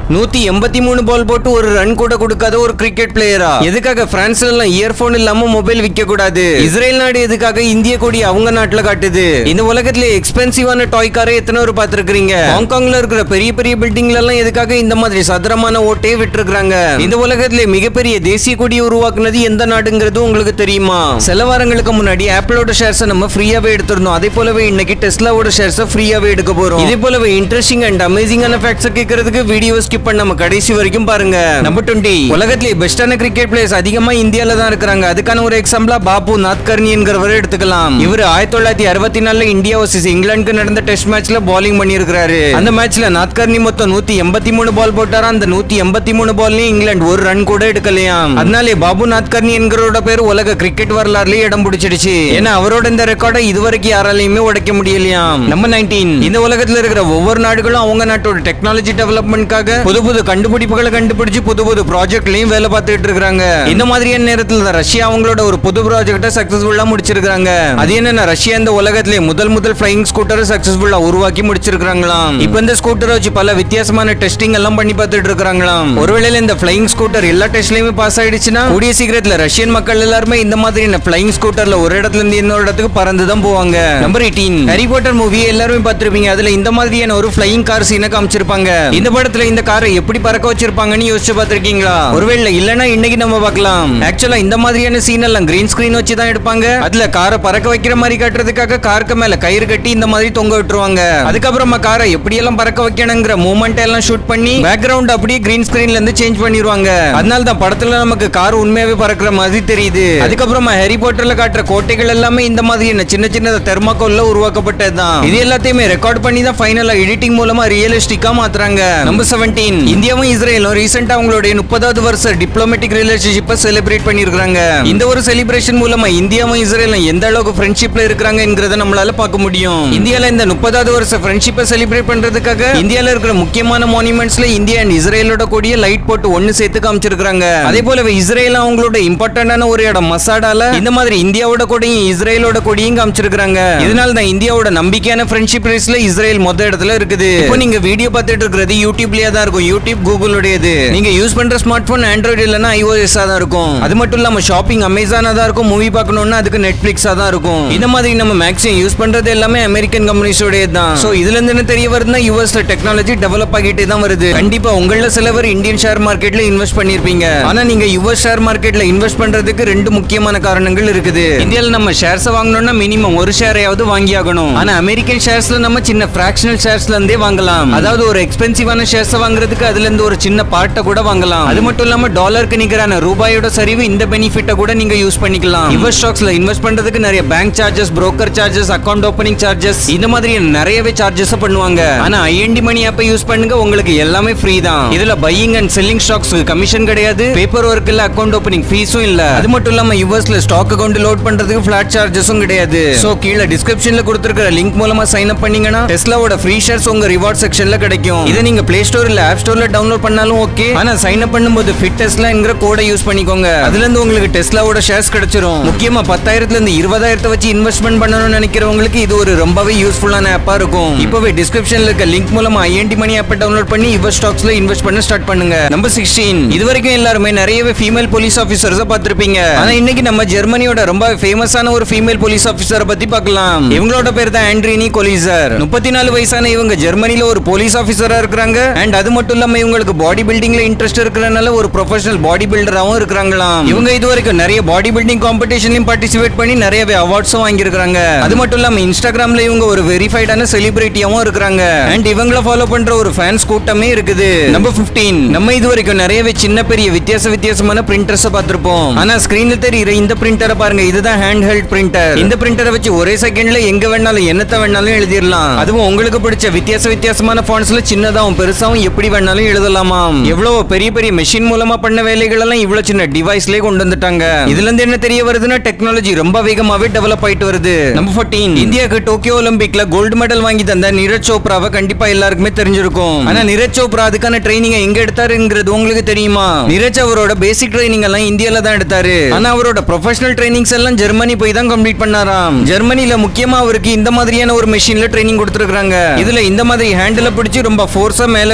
நூத்தி எண்பத்தி மூணு பால் போட்டு ஒரு ரன் கூட கொடுக்காத ஒரு கிரிக்கெட் பிளேயரா எதுக்காக பிரான்ஸ்ல எல்லாம் இயர்போன் இல்லாம மொபைல் விற்க கூடாது இஸ்ரேல் நாடு எதுக்காக இந்திய கொடி அவங்க நாட்டுல காட்டுது இந்த உலகத்துல எக்ஸ்பென்சிவான டாய் காரை எத்தனை பேர் பார்த்திருக்கீங்க ஹாங்காங்ல இருக்கிற பெரிய பெரிய பில்டிங்ல எல்லாம் எதுக்காக இந்த மாதிரி சதுரமான ஓட்டையே விட்டுருக்காங்க இந்த உலகத்துல மிகப்பெரிய தேசிய கொடியை உருவாக்குனது எந்த நாடுங்கிறது உங்களுக்கு தெரியுமா சில வாரங்களுக்கு முன்னாடி ஆப்பிளோட ஷேர்ஸ் நம்ம ஃப்ரீயாவே எடுத்திருந்தோம் அதே போலவே இன்னைக்கு டெஸ்லாவோட ஷேர்ஸ் ஃப்ரீயாவே எடுக்க போறோம் இதே போலவே இன்ட்ரெஸ்டிங் அண்ட் அமேசிங்கான ஃபேக்ட்ஸ் கேட்கறதுக்கு வீடியோ ஸ்கிப் பண்ணாம கடைசி வரைக்கும் பாருங்க நம்பர் டுவெண்ட்டி உலகத்திலே பெஸ்டான கிரிக்கெட் பிளேயர்ஸ் அதிகமா இந்தியால தான் இருக்காங்க அதுக்கான ஒரு எக்ஸாம்பிளா பாபு நாத்கர்னி என்கிறவரை எடுத்துக்கலாம் இவர் ஆயிரத்தி தொள்ளாயிரத்தி அறுபத்தி நாலுல இந்தியா வர்சஸ் இங்கிலாந்துக்கு நடந்த டெஸ்ட் மேட்ச்ல பாலிங் பண்ணியிருக்காரு அந்த மேட்ச்ல நாத்கர்னி மொத்தம் நூத்தி எண்பத்தி மூணு பால் போட்டாரா அந்த நூத்தி எண்பத்தி மூணு பால்லையும் இங்கிலாந்து ஒரு ரன் கூட எடுக்கலையாம் அதனாலே பாபு நாத்கர்னி என்கிறோட பேர் உலக கிரிக்கெட் வரலாறுலயே இடம் பிடிச்சிடுச்சு ஏன்னா அவரோட இந்த ரெக்கார்டை இதுவரைக்கும் யாராலையுமே உடைக்க முடியலையாம் நம்ம நைன்டீன் இந்த உலகத்துல இருக்கிற ஒவ்வொரு நாடுகளும் அவங்க நாட்டோட டெக்னாலஜி டெவலப்மெண்ட்காக புது புது கண்டுபிடிப்புகளை கண்டுபிடிச்சு புது புது ப்ராஜெக்ட்லயும் வேலை பார்த்துட்டு இருக்காங்க இந்த மாதிரியான நேரத்துல தான் ரஷ்யா அவங்களோட ஒரு புது ப்ராஜெக்ட்டை சக்சஸ்ஃபுல்லா முடிச்சிருக்காங்க அது என்னன்னா ரஷ்யா இந்த உலகத்திலே முதல் முதல் ஃபிளைங் ஸ்கூட்டர் சக்சஸ்ஃபுல்லா உருவாக்கி முடிச்சிருக்காங்களாம் இப்போ இந்த ஸ்கூட்டரை வச்சு பல வித்தியாசமான டெஸ்டிங் எல்லாம் பண்ணி பார்த்துட்டு இருக்காங்களாம் ஒருவேளை இந்த ஃபிளைங் ஸ்கூட்டர் எல்லா டெஸ்ட்லயுமே பாஸ் ஆயிடுச்சுன்னா கூடிய சீக்கிரத்துல ரஷ்யன் மக்கள் எல்லாருமே இந்த மாதிரியான ஃபிளைங் ஸ்கூட்டர்ல ஒரு இடத்துல இருந்து இன்னொரு இடத்துக்கு பறந்து தான் போவாங்க number eighteen Harry Potter movie எல்லாருமே பார்த்திருப்பீங்க அதுல இந்த மாதிரியான ஒரு ஃபிளைங் கார் சீனை காமிச்சிருப்பாங்க இந்த படத்துல இந்த காரை எப்படி பறக்க வச்சிருப்பாங்கன்னு யோசிச்சு பார்த்திருக்கீங்களா ஒருவேளை இல்லனா இன்னைக்கு நம்ம பார்க்கலாம் ஆக்சுவலா இந்த மாதிரியான சீன் எல்லாம் கிரீன் ஸ்கிரீன் வச்சு தான் எடுப்பாங்க அதுல காரை பறக்க வைக்கிற மாதிரி காட்டுறதுக்காக காருக்கு மேல கயிறு கட்டி இந்த மாதிரி தொங்க விட்டுருவாங்க அதுக்கப்புறமா காரை எப்படி எல்லாம் பறக்க வைக்கணுங்கிற மூமெண்ட் எல்லாம் ஷூட் பண்ணி பேக்ரவுண்ட் அப்படியே கிரீன் ஸ்கிரீன்ல இருந்து சேஞ்ச் பண்ணிடுவாங்க அதனால தான் படத்துல நமக்கு கார் உண்மையாவே பறக்கிற மாதிரி தெரியுது அதுக்கப்புறமா ஹாரி பாட்டர்ல காட்டுற கோட்டைகள் எல்லாமே இந்த மாதிரியான சின்ன சின்ன தெர்மாக்கோல்ல உருவாக்கப்பட்டதுதான் இது எல்லாத்தையுமே ரெக்கார்ட் பண்ணி தான் ஃபைனலா எடிட்டிங் மூலமா ரியலிஸ்டிக்கா மாத்துறாங்க நம்பர் செவன்டீன் இந்தியாவும் இஸ்ரேலும் ரீசெண்டா அவங்களுடைய முப்பதாவது வருஷ டிப்ளமேட்டிக் ரிலேஷன்ஷிப்பை செலிப்ரேட் பண்ணிருக்காங்க இந்த ஒரு செலிப்ரேஷன் மூலமா இந்தியாவும் இஸ்ரேலும் எந்த அளவுக்கு ஃப்ரெண்ட்ஷிப்ல இருக்காங்கிறத நம்மளால பார்க்க முடியும் இந்தியால இந்த முப்பதாவது வருஷ ஃப்ரெண்ட்ஷிப்பை செலிப்ரேட் பண்றதுக்காக இந்தியால இருக்கிற முக்கியமான மானுமெண்ட்ஸ்ல இந்தியா அண்ட் இஸ்ரேலோட கொடிய லைட் போட்டு ஒன்னு சேர்த்து காமிச்சிருக்காங்க அதே போலவே இஸ்ரேல் அவங்களோட இம்பார்ட்டன்டான ஒரு இடம் மசாடால இந்த மாதிரி இந்தியாவோட கொடியும் இஸ்ரேலோட கொடியும் காமிச்சிருக்காங்க இதனால தான் இந்தியாவோட நம்பிக்கையான ஃப்ரெண்ட்ஷிப் ரேஸ்ல இஸ்ரேல் மொத்த இடத்துல இருக்குது இப்போ நீங்க வீடியோ பார்த்துட்டு இருக்கிறது யூடியூப்லயே தான் இருக்கும் யூடியூப் கூகுளுடையது நீங்க யூஸ் பண்ற ஸ்மார்ட் போன் ஆண்ட்ராய்டு இல்லனா iOS ஆ தான் இருக்கும் அது மட்டும் இல்லாம ஷாப்பிங் அமேசானா தான் இருக்கும் மூவி பார்க்கணும்னா அதுக்கு நெட்ஃபிளிக்ஸா தான் இருக்கும் இந்த மாதிரி நம்ம மேக்ஸிமம் யூஸ் பண்றது எல்லாமே அமெரிக்கன் கம்பெனிஸோட தான் சோ இதுல இருந்து என்ன தெரிய வருதுன்னா யூஎஸ்ல டெக்னாலஜி டெவலப் ஆகிட்டே தான் வருது கண்டிப்பா உங்கள சில பேர் இந்தியன் ஷேர் மார்க்கெட்ல இன்வெஸ்ட் பண்ணிருப்பீங்க ஆனா நீங்க யுஎஸ் ஷேர் மார்க்கெட்ல இன்வெஸ்ட் பண்றதுக்கு ரெண்டு முக்கியமான காரணங்கள் இருக்குது இந்தியால நம்ம ஷேர்ஸ் வாங்கணும்னா மினிமம் ஒரு ஷேரையாவது வாங்கி ஆகணும் ஆனா அமெரிக்கன் ஷேர்ஸ்ல நம்ம சின்ன பிராக்ஷனல் ஷேர்ஸ்ல இருந்தே வாங்கலாம் அதாவது ஒரு எக்ஸ்பென்சிவான ஷேர்ஸ் வாங்குறதுக்கு அதுல இருந்து ஒரு சின்ன பார்ட்டை கூட வாங்கலாம் அது மட்டும் இல்லாம டாலருக்கு நிகரான ரூபாயோட சரிவு இந்த பெனிஃபிட்டை கூட நீங்க யூஸ் பண்ணிக்கலாம் யுஎஸ் ஸ்டாக்ஸ்ல இன்வெஸ்ட் பண்றதுக்கு நிறைய bank charges broker charges account opening charges இந்த மாதிரி நிறையவே சார்ஜஸ் பண்ணுவாங்க ஆனா ஐஎன்டி மணி ஆப்பை யூஸ் பண்ணுங்க உங்களுக்கு எல்லாமே ஃப்ரீ தான் இதுல buying and selling stocks commission கிடையாது பேப்பர் ஒர்க் இல்ல அக்கவுண்ட் ஓப்பனிங் ஃபீஸும் இல்ல அது மட்டும் இல்லாம யூஎஸ்ல ஸ்டாக் அக்கவுண்ட் லோட் பண்றதுக்கு ஃபிளாட் சார்ஜஸும் கிடையாது சோ கீழே டிஸ்கிரிப்ஷன்ல கொடுத்திருக்கிற லிங்க் மூலமா சைன் அப் பண்ணீங்கன்னா டெஸ்லாவோட ஃப்ரீ ஷேர்ஸ் உங்க ரிவார்ட் செக்ஷன்ல கிடைக்கும் இதை நீங்க பிளே ஸ்டோர் இல்ல ஆப் ஸ்டோர்ல டவுன்லோட் பண்ணாலும் ஓகே ஆனா சைன் அப் பண்ணும்போது ஃபிட் டெஸ்லாங்கிற கோடை யூஸ் பண்ணிக்கோங்க அதுல இருந்து உங்களுக்கு டெஸ்லாவோட ஷேர்ஸ் கிடைச்சிரும் முக்கியமா பத்தாயிரத்துல இருந்து இருபதாயிரத்தை வச்சு இன்வெஸ்ட்மெண்ட் பண்ணணும்னு நினைக்கிறவங்களுக்கு இது ஒரு ரொம்பவே யூஸ்ஃபுல்லான ஆப்பா இருக்கும் இப்பவே டிஸ்கிரிப்ஷன்ல இருக்க லிங்க் மூலமா ஐஎன்டி மணி ஆப்பை டவுன்லோட் பண்ணி இவர் ஸ்டாக்ஸ்ல இன்வெஸ்ட் பண்ண ஸ்டார்ட் பண்ணுங்க நம்பர் சிக்ஸ்டீன் இது வரைக்கும் எல்லாருமே நிறையவே ஃபீமேல் போலீஸ் ஆஃபீஸர்ஸ் பார்த்திருப்பீங்க ஆனா இன்னைக்கு நம்ம ஜெர்மனியோட ரொம்ப ஃபேமஸான ஒரு ஃபீமேல் போலீஸ் ஆஃபீஸரை பத்தி பார்க்கலாம் இவங்களோட பேர் தான் ஆண்ட்ரினி கொலிசர் முப்பத்தி நாலு வயசான இவங்க ஜெர்மனில ஒரு போலீஸ் ஆஃபீஸரா இருக்கிறாங்க அண்ட் அது மட்டும் இல்லாம இவங்களுக்கு பாடி பில்டிங்ல இன்ட்ரெஸ்ட் இருக்கிறனால ஒரு ப்ரொஃபஷனல் பாடி பில்டராவும் இருக்கிறாங்களாம் இவங்க இது வரைக்கும் நிறைய பாடி பில்டிங் காம்படிஷன்லயும் பார்ட்டிசிபேட் பண்ணி நிறையவே அவார்ட்ஸும் வாங்கியிருக்காங்க அது மட்டும் இல்லாம இன்ஸ்டாகிராம்ல இவங்க ஒரு வெரிஃபைடான செலிபிரிட்டியாவும் இருக்கிறாங்க அண்ட் இவங்கள ஃபாலோ பண்ற ஒரு ஃபேன்ஸ் கூட்டமே இருக்குது நம்பர் 15 நம்ம இது வரைக்கும் நிறையவே சின்ன பெரிய வித்தியாச வித்தியாசமான பிரிண்டர்ஸ் பார்த்திருப்போம் ஆனா ஸ்கிரீன்ல தெரியுற இந்த பிரிண்டரை பாருங்க இதுதான் ஹேண்ட் ஹெல்ட் பிரிண்டர் இந்த பிரிண்டரை வச்சு ஒரே செகண்ட்ல எங்க வேணாலும் என்னத்த வேணாலும் எழுதிடலாம் அதுவும் உங்களுக்கு பிடிச்ச வித்தியாச வித்தியாசமான ஃபாண்ட்ஸ்ல சின்னதாவும் பெருசாவும் எப்படி வேணாலும் எழுதலாமாம் எவ்வளவு பெரிய பெரிய மெஷின் மூலமா பண்ண வேலைகள் எல்லாம் இவ்வளவு சின்ன டிவைஸ்லயே கொண்டு வந்துட்டாங்க இதுல இருந்து என்ன தெரிய வருதுன்னா டெக்னாலஜி ரொம்ப வேகமாவே டெவலப் ஆயிட்டு வருது நம்பர் 14 இந்தியாவுக்கு டோக்கியோ ஒலிம்பிக்ல கோல்டு மெடல் வாங்கி தந்த நீரஜ் சோப்ராவை கண்டிப்பா எல்லாருக்குமே தெரிஞ்சிருக்கும் ஆனா நீரஜ் சோப்ரா அதுக்கான ட்ரைனிங் எங்க எடுத்தாருங்கிறது உங்களுக்கு தெரியுமா நீரஜ் அவரோட பேசிக் ட்ரைனிங் எல்லாம் இந்தியால தான் எடுத்தாரு ஆனா அவரோட ப்ரொஃபஷனல் ட்ரைனிங்ஸ் எல்லாம் ஜெர்மனி போய் தான் கம்ப்ளீட் பண்ணாராம் ஜெர்மனில முக்கியமா அவருக்கு இந்த மாதிரியான ஒரு மெஷின்ல ட்ரைனிங் கொடுத்துருக்காங்க இதுல இந்த மாதிரி ஹேண்டில் பிடிச்சு ரொம்ப ஃபோர்ஸா மேல வீச வேண்டிய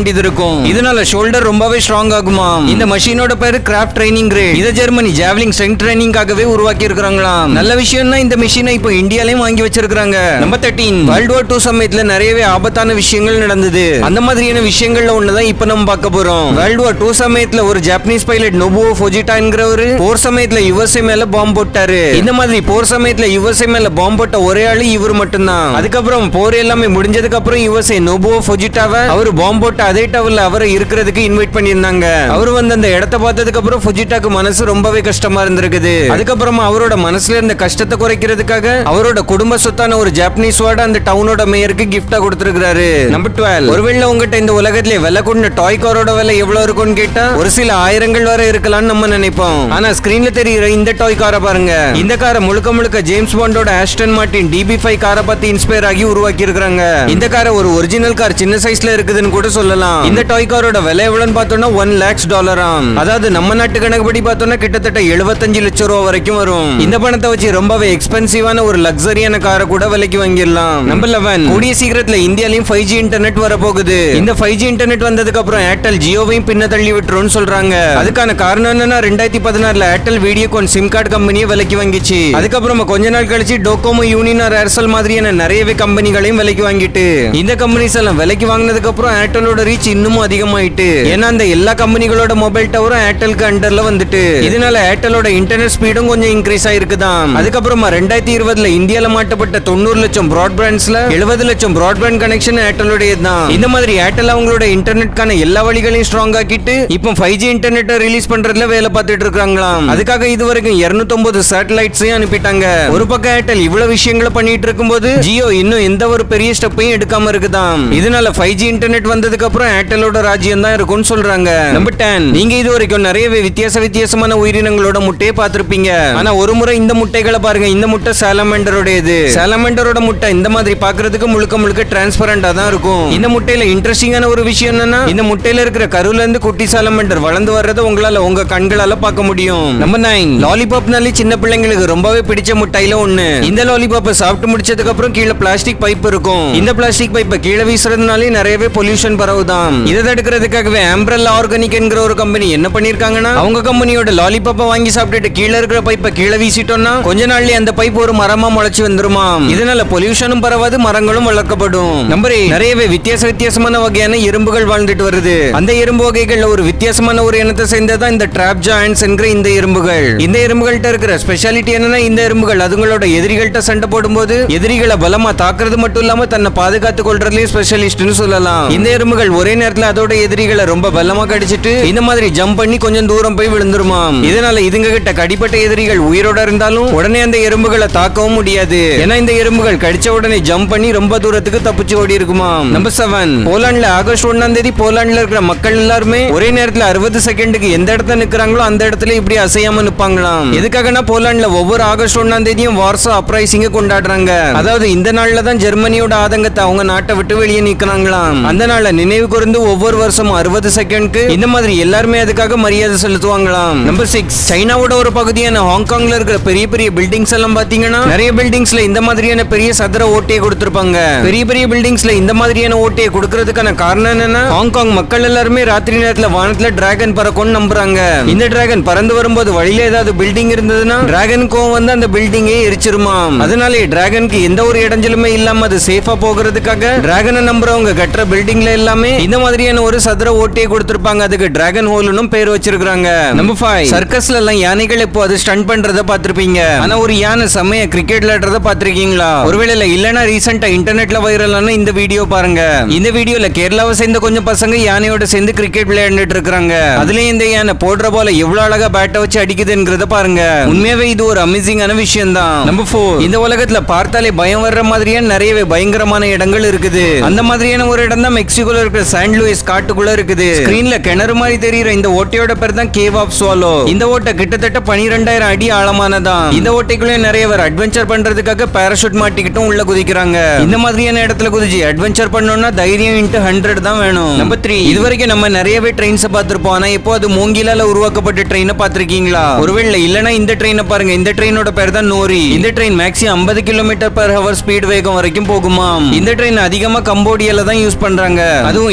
வேண்டியது இருக்கும் இதனால ஷோல்டர் ரொம்பவே ஸ்ட்ராங் ஆகுமா இந்த மெஷினோட பேரு கிராஃப்ட் ட்ரைனிங் கிரேட் இத ஜெர்மனி ஜாவ்லிங் ஸ்ட்ரெங்க் ட்ரைனிங்காகவே உருவாக்கி இருக்காங்களாம் நல்ல விஷயம்னா இந்த மிஷினை இப்போ இந்தியாலயும் வாங்கி வச்சிருக்காங்க number thirteen world war two சமயத்துல நிறையவே ஆபத்தான விஷயங்கள் நடந்தது அந்த மாதிரியான விஷயங்கள்ல ஒண்ணுதான் இப்ப நம்ம பார்க்க போறோம் வேர்ல்ட் வார் டூ சமயத்துல ஒரு ஜாப்பனீஸ் பைலட் நொபுவோ ஃபொஜிட்டாங்கிறவரு போர் சமயத்துல யுஎஸ்ஏ மேல பாம்பு போட்டாரு இந்த மாதிரி போர் சமயத்துல யுஎஸ்ஏ மேல பாம்பு போட்ட ஒரே ஆளு இவர் மட்டும்தான் அதுக்கப்புறம் போர் எல்லாமே முடிஞ்சதுக்கு அப்புறம் யுஎஸ்ஏ நொபுவோ ஃபொஜிட்டாவை அவர் பாம்பு போட்ட அதே டவர்ல அவரை இருக்கிறதுக்கு இன்வைட் பண்ணியிருந்தாங்க அவர் வந்து அந்த இடத்தை பார்த்ததுக்கு அப்புறம் ஃபுஜிட்டாக்கு மனசு ரொம்பவே கஷ்டமா இருந்திருக்குது அதுக்கப்புறமா அவரோட மனசுல இருந்த கஷ்டத்தை குறைக்கிறதுக்காக அவரோட குடும்ப சொத்தான ஒரு ஜாப்பனீஸ் வார்டு அந்த டவுனோட மேயருக்கு கிஃப்டா கொடுத்திருக்காரு நம்பர் டுவெல் ஒருவேளை உங்ககிட்ட இந்த உலகத்திலே விலை கொண்ட டாய் காரோட விலை எவ்வளவு இருக்கும்னு கேட்டா ஒரு சில ஆயிரங்கள் வரை இருக்கலாம்னு நம்ம நினைப்போம் ஆனா ஸ்கிரீன்ல தெரியுற இந்த டாய் காரை பாருங்க இந்த காரை முழுக்க முழுக்க ஜேம்ஸ் பாண்டோட ஆஸ்டன் மார்டின் டிபி ஃபைவ் காரை பார்த்து இன்ஸ்பயர் ஆகி உருவாக்கி இருக்காங்க இந்த காரை ஒரு ஒரிஜினல் கார் சின்ன சைஸ்ல இருக்குதுன்னு கூட சொல்லலாம் இந்த டாய் காரோட விலை எவ்வளவுன்னு பார்த்தோம்னா ஒன் லேக்ஸ் டாலராம் அதாவது நம்ம நாட்டு கணக்குப்படி பார்த்தோம்னா கிட்டத்தட்ட எழுபத்தஞ்சு லட்சம் ரூபா வரைக்கும் வரும் இந்த பணத்தை வச்சு ரொம்பவே எக்ஸ்பென்சிவான ஒரு லக்ஸரியான காரை கூட விலைக்கு வாங்கிடலாம் நம்பர் லெவன் கூடிய சீக்கிரத்துல இந்தியாலயும் ஃபைவ் ஜி இன்டர்நெட் வரப்போகுது இந்த ஃபைவ் ஜி இன்டர்நெட் வந்ததுக்கு அப்புறம் ஏர்டெல் ஜியோவையும் பின்ன தள்ளி விட்டுரும்னு சொல்றாங்க அதுக்கான காரணம் என்னன்னா ரெண்டாயிரத்தி பதினாறுல ஏர்டெல் வீடியோகான் சிம் கார்டு கம்பெனியை விலைக்கு வாங்கிச்சு அதுக்கப்புறமா கொஞ்ச நாள் கழிச்சு டோகோமோ யூனியன் ஏர்செல் மாதிரியான நிறையவே கம்பெனிகளையும் விலைக்கு வாங்கிட்டு இந்த கம்பெனிஸ் எல்லாம் விலைக்கு வாங்கினதுக்கு அப்புறம் ஏர்டெலோட ரீச் இன்னமும் அதிகமாயிட்டு ஏன்னா அந்த எல்லா கம்பெனிகளோட மொபைல் டவரும் ஏர்டெலுக்கு அண்டர்ல வந்துட்டு இதனால ஏர்டெலோட இன்டர்நெட் ஸ்பீடும் கொஞ்சம் இன்க்ரீஸ் ஆயிருக்குதான் அதுக்கப்புறமா ரெண்டாயிரத்தி இருபதுல இந்தியால மாட்டப்பட்ட தொண்ணூறு லட்சம் பிராட்பேண்ட்ஸ்ல எழுபது லட்சம் பிராட்பேண்ட் கனெக்ஷன் ஏர்டெலோடைய தான் இந்த மாதிரி ஏர்டெல் அவங்களோட இன்டர்நெட்கான எல்லா வழிகளையும் ஸ்ட்ராங் ஆக்கிட்டு இப்போ ஃபைவ் ஜி இன்டர்நெட் ரிலீஸ் பண்றதுல வேலை பார்த்துட்டு இருக்காங்களாம் அதுக்காக இது வரைக்கும் இருநூத்தொன்பது சேட்டலைட்ஸையும் அனுப்பிட்டாங்க ஒரு பக்கம் ஏர்டெல் இவ்வளவு விஷயங்களை பண்ணிட்டு இருக்கும்போது ஜியோ இன்னும் எந்த ஒரு பெரிய ஸ்டெப்பையும் எடுக்காம இருக்குதாம் இதனால ஃபைவ் ஜி இன்டர்நெட் வந்ததுக்கு அப்புறம் ஏர்டெலோட ராஜ்யம் தான் இருக்கும்னு சொல்றாங்க நம்பர் டென் நீங்க இது வரைக்கும் நிறையவே வித்தியாச வித்தியாசமான உயிரினங்களோட முட்டையை பார்த்திருப்பீங்க ஆனா ஒரு முறை இந்த முட்டைகளை பாருங்க இந்த முட்டை சாலமெண்டரோடையது சாலமெண்டரோட முட்டை இந்த மாதிரி பாக்குறதுக்கு முழுக்க முழுக்க டிரான்ஸ்பரண்டா தான் இருக்கும் இந்த முட்டையில இன்ட்ரெஸ்டிங்கான ஒரு விஷயம் என்னன்னா இந்த முட்டையில இருக்கிற கருவுல இருந்து குட்டி சாலமெண்டர் வளர்ந்து வர்றதை உங்களால உங்க கண்களால பார்க்க முடியும் நம்பர் நைன் லாலிபாப்னாலே சின்ன பிள்ளைங்களுக்கு ரொம்பவே பிடிச்ச முட்டையில ஒண்ணு இந்த லாலிபாப்பை சாப்பிட்டு முடிச்சதுக்கு அப்புறம் கீழே பிளாஸ்டிக் பைப் இருக்கும் இந்த பிளாஸ்டிக் பைப்பை கீழே வீசுறதுனாலே நிறையவே பொல்யூஷன் பரவுதான் இதை தடுக்கிறதுக்காகவே ஆம்பிரல் ஆர்கானிக் என்கிற ஒரு கம்பெனி என்ன பண்ணிருக்காங்கன்னா அவங்க கம்பெனியோட லாலிபாப்பை வாங்கி சாப்பிட்டுட்டு கீழே இருக்கிற பைப்பை கீழே வீசிட்டோம்னா கொஞ்ச நாள்லயே அந்த பைப் ஒரு மரமா முளைச்சு வந்துருமா இதனால பொல்யூஷனும் பரவாது மரங்களும் வளர்க்கப்படும் நம்பர் eight, நிறையவே வித்தியாச வித்தியாசமான வகையான எறும்புகள் வாழ்ந்துட்டு வருது அந்த எறும்பு வகைகள்ல ஒரு வித்தியாசமான ஒரு இனத்தை சேர்ந்ததான் இந்த டிராப் ஜாயின்ஸ் என்கிற இந்த எறும்புகள் இந்த எறும்புகள்ட்ட இருக்கிற ஸ்பெஷாலிட்டி என்னன்னா இந்த எறும்புகள் அதுங்களோட எதிரிகள்ட்ட சண்டை போடும்போது எதிரிகளை பலமா தாக்குறது மட்டும் இல்லாம தன்னை பாதுகாத்துக் கொள்றதுலயும் ஸ்பெஷலிஸ்ட்னு சொல்லலாம் இந்த எறும்புகள் ஒரே நேரத்துல அதோட எதிரிகளை ரொம்ப பலமா கடிச்சிட்டு இந்த மாதிரி ஜம்ப் பண்ணி கொஞ்சம் தூரம் போய் விழுந்துருமாம் இதனால இதுங்க கிட்ட கடிப்பட்ட எதிரிகள் உயிரோட இருந்தாலும் உடனே அந்த எறும்புகளை தாக்கவும் முடியாது ஏன்னா இந்த எறும்புகள் கடிச்ச உடனே ஜம்ப் பண்ணி ரொம்ப தூரத்துக்கு தப்பிச்சு ஓடி இருக்குமா நம்பர் செவன் போலாண்ட்ல ஆகஸ்ட் ஒன்னாம் தேதி போலாண்ட்ல இருக்கிற மக்கள் எல்லாருமே ஒரே நேரத்துல அறுபது செகண்டுக்கு எந்த இடத்துல நிக்கிறாங்களோ அந்த இடத்துல இப்படி அசையாம நிப்பாங்களாம் எதுக்காகனா போலாண்ட்ல ஒவ்வொரு ஆகஸ்ட் ஒன்னாம் தேதியும் வார்சா அப்ரைசிங்க கொண்டாடுறாங்க அதாவது இந்த நாள்ல தான் ஜெர்மனியோட ஆதங்கத்தை அவங்க நாட்டை விட்டு வெளியே நிக்கிறாங்களாம் அந்த நாள்ல நினைவு கூர்ந்து ஒவ்வொரு வருஷமும் அறுபது செகண்ட்க்கு இந்த மாதிரி எல்லாருமே அதுக்காக மரியாதை செலுத்துவாங்களாம் நம்பர் சிக்ஸ் சைனாவோட ஒரு பகுதியான ஹாங்காங்ல இருக்கிற பெரிய பெரிய பில்டிங்ஸ் எல்லாம் பாத்தீங்கன்னா நிறைய பில்டிங்ஸ்ல இந்த மாதிரியான பெரிய சதுர ஓட்டையை கொடுத்திருப்பாங்க பெரிய பெரிய பில்டிங்ஸ்ல இந்த மாதிரியான ஓட்டையை கொடுக்கறதுக்கான காரணம் என்னன்னா ஹாங்காங் மக்கள் எல்லாருமே ராத்திரி நேரத்துல வானத்துல டிராகன் பறக்கும்னு நம்புறாங்க இந்த டிராகன் பறந்து வரும்போது வழியில ஏதாவது பில்டிங் இருந்ததுன்னா டிராகன் கோவம் வந்து அந்த பில்டிங்கே எரிச்சிருமாம் அதனாலே டிராகனுக்கு எந்த ஒரு இடைஞ்சலுமே இல்லாம அது சேஃபா போகிறதுக்காக டிராகனை நம்புறவங்க கட்டுற பில்டிங்ல எல்லாமே இந்த மாதிரியான ஒரு சதுர ஓட்டையை கொடுத்திருப்பாங்க அதுக்கு டிராகன் ஹோல்னும் பேர் வச்சிருக்காங்க நம்பர் ஃபைவ் சர்க்கஸ்ல எல்லாம் யானைகள் இப்போ அது ஸ்டண்ட் பண்றத பாத்திருப்பீங்க ஆனா ஒரு யானை செம்மைய கிரிக்கெட் விளையாடுறத பாத்திருக்கீங்களா ஒருவேளை இல்ல இல்லனா ரீசெண்டா இன்டர்நெட்ல வைரலான இந்த வீடியோ பாருங்க இந்த வீடியோல கேரளாவை சேர்ந்த கொஞ்சம் பசங்க யானையோட சேர்ந்து கிரிக்கெட் விளையாண்டுட்டு இருக்காங்க அதுலயும் இந்த யானை போடுற போல எவ்வளவு அழகா பேட்டை வச்சு அடிக்குதுங்கிறத பாருங்க உண்மையாவே இது ஒரு அமேசிங்கான விஷயம் தான் நம்பர் ஃபோர் இந்த உலகத்துல பார்த்தாலே பயம் வர்ற மாதிரியான நிறையவே பயங்கரமான இடங்கள் இருக்குது அந்த மாதிரியான ஒரு இடம் தான் மெக்சிகோல இருக்கிற சாண்ட் லூயிஸ் காட்டுக்குள்ள இருக்குது ஸ்கிரீன்ல கிணறு மாதிரி தெரியுற இந்த ஓட்டையோட பேர் தான் கேவ் ஆஃப் ஸ்வாலோ இந்த ஓட்டை கிட்டத்தட்ட பனிரெண்டாயிரம் அடி ஆழமானதான் இந்த ஓட்டைக்குள்ளே நிறைய பேர் அட்வென்ச்சர் பண்றதுக்காக பாராஷூட் மாட்டிக்கிட்டும் உள்ள குதிக்கிறாங்க இந்த மாதிரியான இடத்துல குதிச்சு அட்வென்ச்சர் பண்ணணும்னா தைரியம் இன்ட்டு ஹண்ட்ரட் தான் வேணும் நம்பர் த்ரீ இது வரைக்கும் நம்ம நிறையவே ட்ரெயின்ஸ் பார்த்திருப்போம் ஆனா இப்போ அது மூங்கிலால உருவாக்கப்பட்ட ட்ரெயினை பார்த்திருக்கீங்களா ஒருவேளை இல்லனா இந்த ட்ரெயினை பாருங்க இந்த ட்ரெயினோட பேர் தான் நோரி இந்த ட்ரெயின் மேக்ஸிமம் ஐம்பது கிலோமீட்டர் பர் ஹவர் ஸ்பீட் வேகம் வரைக்கும் போகுமா இந்த ட்ரெயின் அதிகமா கம்போடியால தான் யூஸ் பண்றாங்க அதுவும்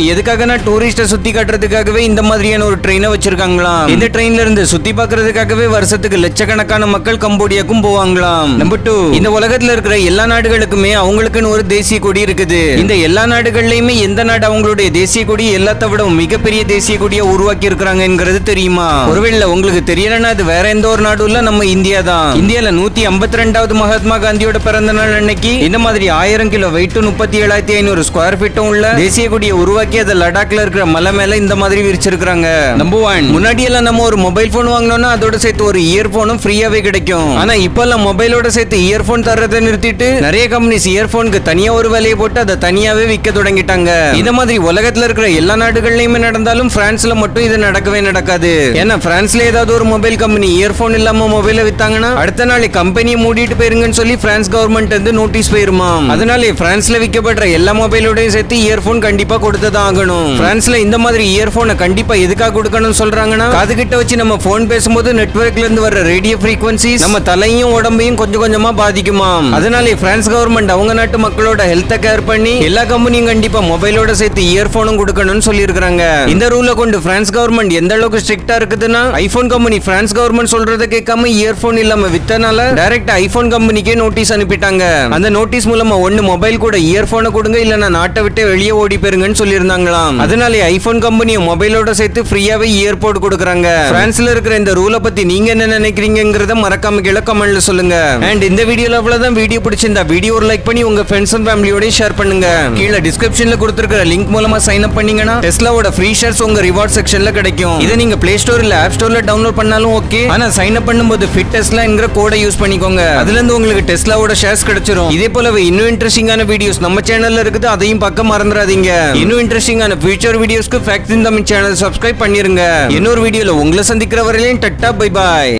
எதுக்காகனா டூரிஸ்ட சுத்தி காட்டுறதுக்காகவே இந்த மாதிரியான ஒரு ட்ரெயினை வச்சிருக்காங்களாம் இந்த ட்ரெயின்ல இருந்து சுத்தி பார்க்கறதுக்காகவே வருஷத்துக்கு லட்சக்கணக்கான மக்கள் கம்போடியாக்கும் போவாங்களாம் நம்பர் டூ இந்த உலகத்துல இருக்கிற எல்லா நாடுகளுக்குமே அவங்களுக்குன்னு ஒரு தேசிய கொடி இருக்குது இந்த எல்லா நாடுகள்லயுமே எந்த நாடு அவங்களுடைய தேசிய கொடி எல்லாத்த விட மிகப்பெரிய தேசிய கொடியை உருவாக்கி இருக்கிறாங்கிறது தெரியுமா ஒருவேளை உங்களுக்கு தெரியலன்னா அது வேற எந்த ஒரு நாடும் இல்ல நம்ம இந்தியா தான் இந்தியால நூத்தி ஐம்பத்தி ரெண்டாவது மகாத்மா காந்தியோட பிறந்த நாள் அன்னைக்கு இந்த மாதிரி ஆயிரம் கிலோ வெயிட் முப்பத்தி ஏழாயிரத்தி ஐநூறு ஸ்கொயர் ஃபீட்டும் உள்ள தேசிய கொடியை உருவாக்கி அதை லடாக்ல இருக்கிற மலை மேல இந்த மாதிரி விரிச்சிருக்காங்க நம்பர் ஒன் முன்னாடி எல்லாம் நம்ம ஒரு மொபைல் போன் வாங்கினோம்னா அதோட சேர்த்து ஒரு இயர்போனும் ஃப்ரீயாவே கிடைக்கும் ஆனா இப்ப எல்லாம் மொபைலோட சேர்த்து இயர்போன் தர்றதை நிறுத்திட்டு நிறைய கம்பெனிஸ் இயர்போனுக்கு தனியா ஒரு விலையை போட்டு அதை தனியாவே விற்க தொடங்கிட்டாங்க இந்த மாதிரி உலகத்துல இருக்கிற எல்லா நாடுகள்லயுமே நடந்தாலும் பிரான்ஸ்ல மட்டும் இது நடக்கவே நடக்காது ஏன்னா பிரான்ஸ்ல ஏதாவது ஒரு மொபைல் கம்பெனி இயர்போன் இல்லாம மொபைல வித்தாங்கன்னா அடுத்த நாள் கம்பெனியை மூடிட்டு போயிருங்கன்னு சொல்லி பிரான்ஸ் கவர்மெண்ட் வந்து நோட்டீஸ் போயிருமா அதனால பிரான்ஸ்ல விற்கப்படுற எல்லா மொபைலோடயும் சேர்த்து இயர்போன் கண்டிப்பா கொடுத்துதான் ஆகணும் பிரான்ஸ்ல இந்த மாதிரி இயர்போனை கண்டிப்பா எதுக்காக கொடுக்கணும்னு சொல்றாங்கன்னா காது கிட்ட வச்சு நம்ம போன் பேசும்போது நெட்வொர்க்ல இருந்து வர ரேடியோ frequencies நம்ம தலையும் உடம்பையும் கொஞ்சம் கொஞ்சமா பாதிக்குமா அதனால பிரான்ஸ் கவர்மெண்ட் அவங்க நாட்டு மக்களோட ஹெல்த்தை கேர் பண்ணி எல்லா கம்பெனியும் கண்டிப்பா மொபைலோட சேர்த்து இயர்போனும் கொடுக்கணும்னு சொல்லியிருக்காங்க இந்த ரூலை கொண்டு பிரான்ஸ் கவர்மெண்ட் எந்த அளவுக்கு ஸ்ட்ரிக்டா இருக்குதுன்னா ஐபோன் கம்பெனி பிரான்ஸ் கவர்மெண்ட் சொல்றதை கேட்காம இயர்போன் இல்லாம வித்தனால டைரக்ட் ஐபோன் கம்பெனிக்கே நோட்டீஸ் அனுப்பிட்டாங்க அந்த நோட்டீஸ் மூலமா ஒன்னு மொபைல் கூட இயர்போனை கொடுங்க இல்லனா நாட்டை விட்டு வெளியே ஓடி போயிருங்கன்னு சொல்லியிருந்தாங்களாம் அதனால ஐபோன் கம்பெனியும் மொபைலோட சேர்த்து ஃப்ரீயாவே இயர்போர்ட் கொடுக்குறாங்க பிரான்ஸ்ல இருக்கிற இந்த ரூலை பத்தி நீங்க என்ன நினைக்கிறீங்கிறத மறக்காம கீழே கமெண்ட்ல சொல்லுங்க அண்ட் இந்த வீடியோல அவ்வளவுதான் வீடியோ பிடிச்சிருந்தா வீடியோ ஒரு லைக் பண்ணி உங்க ஃப்ரெண்ட்ஸ் அண்ட் ஃபேமிலியோட ஷேர் பண்ணுங்க கீழே டிஸ்கிரிப்ஷன்ல கொடுத்திருக்கிற லிங்க் மூலமா சைன் அப் பண்ணீங்கன்னா டெஸ்லாவோட ஃப்ரீ ஷேர்ஸ் உங்க ரிவார்ட் செக்ஷன்ல கிடைக்கும் இதை நீங்க பிளே ஸ்டோர் இல்ல ஆப் ஸ்டோர்ல டவுன்லோட் பண்ணாலும் ஓகே ஆனா சைன் அப் பண்ணும்போது ஃபிட் டெஸ்லாங்கிற கோடை யூஸ் பண்ணிக்கோங்க அதுல இருந்து உங்களுக்கு டெஸ்லாவோட ஷேர்ஸ் கிடைச்சிரும் இதே போலவே இன்னும் இன்ட்ரெஸ்டிங்கான வீடியோஸ் நம்ம சேனல்ல இருக்குது அதையும் பார்க்க மறந்துடாதீங்க இன்னும் இன்ட்ரெஸ்டிங்கான ஃபியூச்சர் வீடியோஸ்க்கு fact in Tamil channel subscribe பண்ணிருங்க இன்னொரு வீடியோல உங்களை சந்திக்கிற வரையிலும் டட்டா பை பாய்